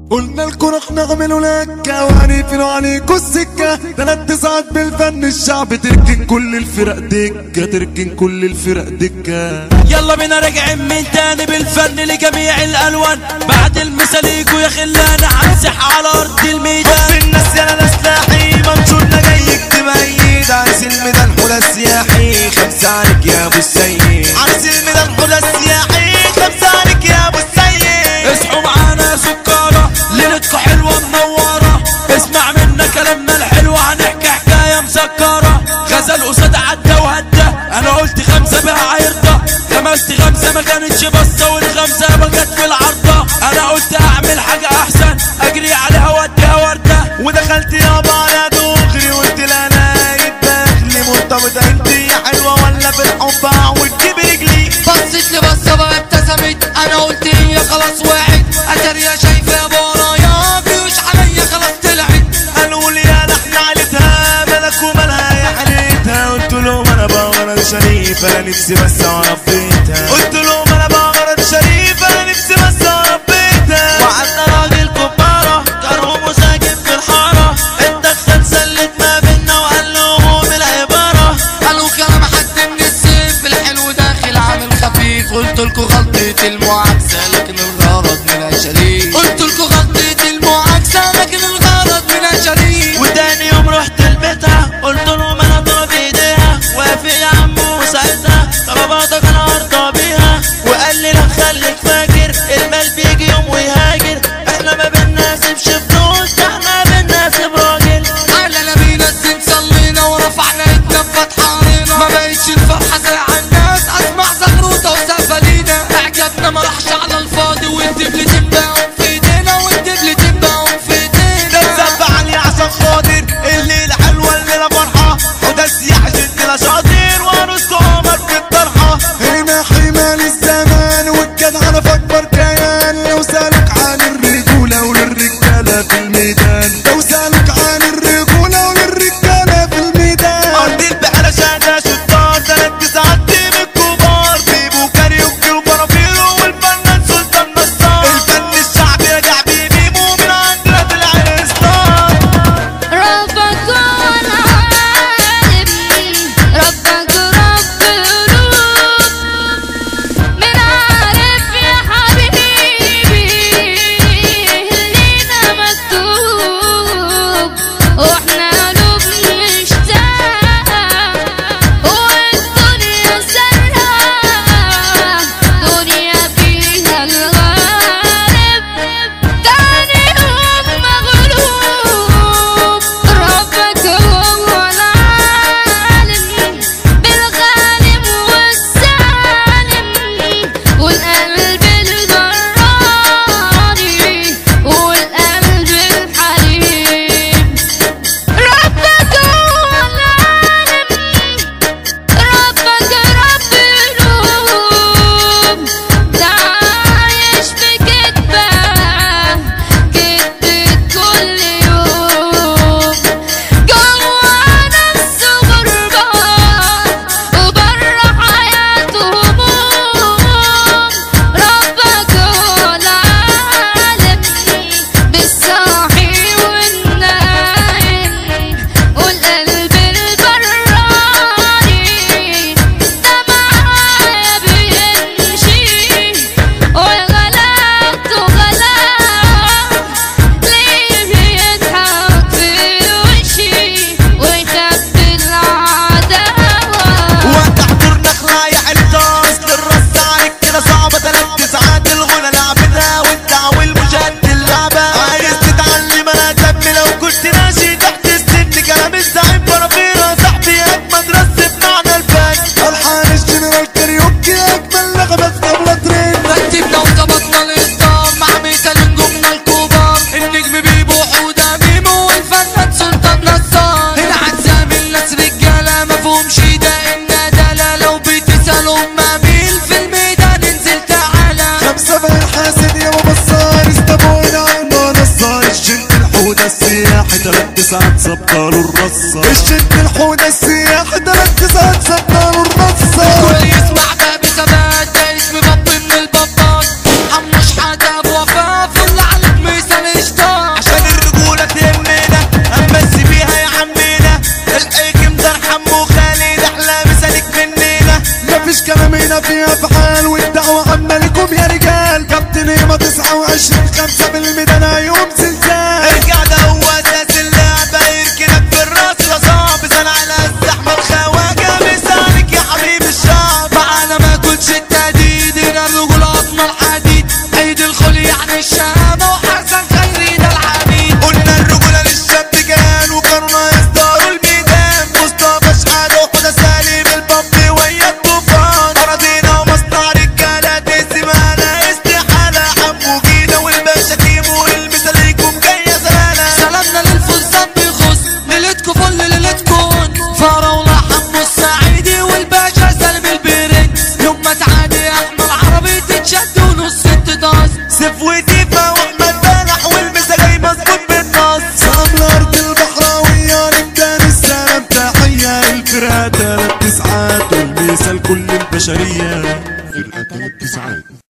قلنا لكم رح نعملوا لك وهنقفلوا عليكوا السكة تلات ساعات بالفن الشعب تركن كل الفرق دكة تركن كل الفرق دكة يلا بينا راجعين من تاني بالفن لجميع الالوان بعد المثال يجوا يا خلانا هنسح على ارض الميدان الناس يا انا سلاحي منشورنا جاي يكتب ايد عايز الميدان حولا السياحي خمسة عليك يا ابو السيد عايز الميدان حولا السياحي خمسة عليك يا ابو السيد اصحوا معانا يا سكارة ليلتكوا حلوة منورة اسمع منا كلامنا الحلو هنحكي حكاية مسكرة غزل قصاد عدى وهدى انا قلت خمسة بها عيرضة خمست خمسة ما كانتش بصة والخمسة ما جت في العرضة انا قلت اعمل حاجة احسن اجري عليها واديها وردة ودخلت يابا على دغري وقلت لها انا يتدخلي مرتبطة انت يا حلوة ولا في الحب اعوج تجيب رجلي بصت لي بصة بقى ابتسمت انا قلت هي خلاص وقعت اتاريا شايفة برايا فيوش عليا خلاص طلعت قالوا لي يا لحن عيلتها ملك ومالها يا حليتها قلت لهم انا بغرض شريف انا نفسي بس اعرف بيتها قلت لهم انا بغرض شريف انا نفسي بس اعرف بيتها وعندنا راجل كبارة كرهه مساكن في الحارة اتدخل سلت ما بينا وقال لهم العبارة قالوا كلام حد من السيف الحلو داخل عامل خفيف قلت لكم غلطة المعاكسة لكن الغرض منها شريف قلت لكم غلطة المعاكسة لكن الغرض منها شريف وتاني يوم رحت لبيتها قلت لهم انا ضرب ايديها وافق يا عم وساعتها طلباتك انا ارضى بيها وقال لي لا خليك فاكر المال بيجي يوم ويهاجر احنا ما بنناسبش فلوس ده احنا بنناسب راجل على نبينا الدين صلينا ورفعنا ايدنا بفتح علينا ما بقتش الفرحة زي على الناس اسمع زغروطة وسفلينا اعجابنا ما راحش على الفاضي والدبل تبقى في ايدينا والدبل تبقى في ايدينا نتسبح علي عشان خاطر الليلة حلوة الليلة فرحة وده السياح جدنا شاطر وارسكو عمر في الطرحة هنا حمال الزمان والجدعنة في أكبر كيان لو سألوك عن الرجولة وللرجالة في الميدان لو سألوك عن الرجولة وللرجالة في الميدان ارض البحر شهدة شطار تلات ساعات تيم الكبار بيبو كاريوكي وفرافيرو والفنان سلطان نصار الفن الشعبي رجع بيبيبو من عندنا طلع الستار ربك هو العالم ربك رب قلوب من عارف يا حبيبي لينا مكتوب واحنا قلوب مشتاق والدنيا سرها دنيا فيها الغالب تاني يوم مغلوب ربك هو العالم بالغالب والسالم والقلب الجراري والقلب الحليم ربك هو العالم ربك رب قلوب ده عايش في كدبة كدبة كل يوم جوا نفسه غربة وبره حياته هموم ربك هو العالم بالصاحي والنايم والقلب البراني ده معايا بيمشي وغلاته غلاه ليه بيضحك في وشي ويخبي العداوة وتحضر نخلة يا حلطة اصل الرص عليك كده صعبة تلات ساعات الغنى لعبتها والدعوة المشاهد اللعبة عايز تتعلم انا دم لو كنت ماشي تحت السن كلام الزعيم فرافيرة صاحبي اجمد رس بمعنى الفن ألحان الجنرال كاريوكي أجمل نغمة في قبل ترند رتبنا وظبطنا الاسطام مع مثال نجومنا الكبار النجم بيبو حوده ميمو والفنان سلطان نصار هنا عزام الناس رجاله مفهومش ده الندالة لو بتسألوا ما مين في الميدان انزل تعالى خمسة بقى حاسد يا بابا الصار استبوينا عنا نصار الجنت الحودة السياحي تلات ساعات سبطالوا الرصة الجنت الحودة السياحي تلات ساعات سبطالوا الرصة كل يسمع ده بثبات ده اسم باب من البابات حمش حدا بوفاء فل عليك مثال وتيفا واحمد بلح والمسا جاي مظبوط بالنص سلام الارض البحراوية لبدان السلام تحية الفرقة تلات تسعات والمثال كل البشرية فرقة تلات تسعات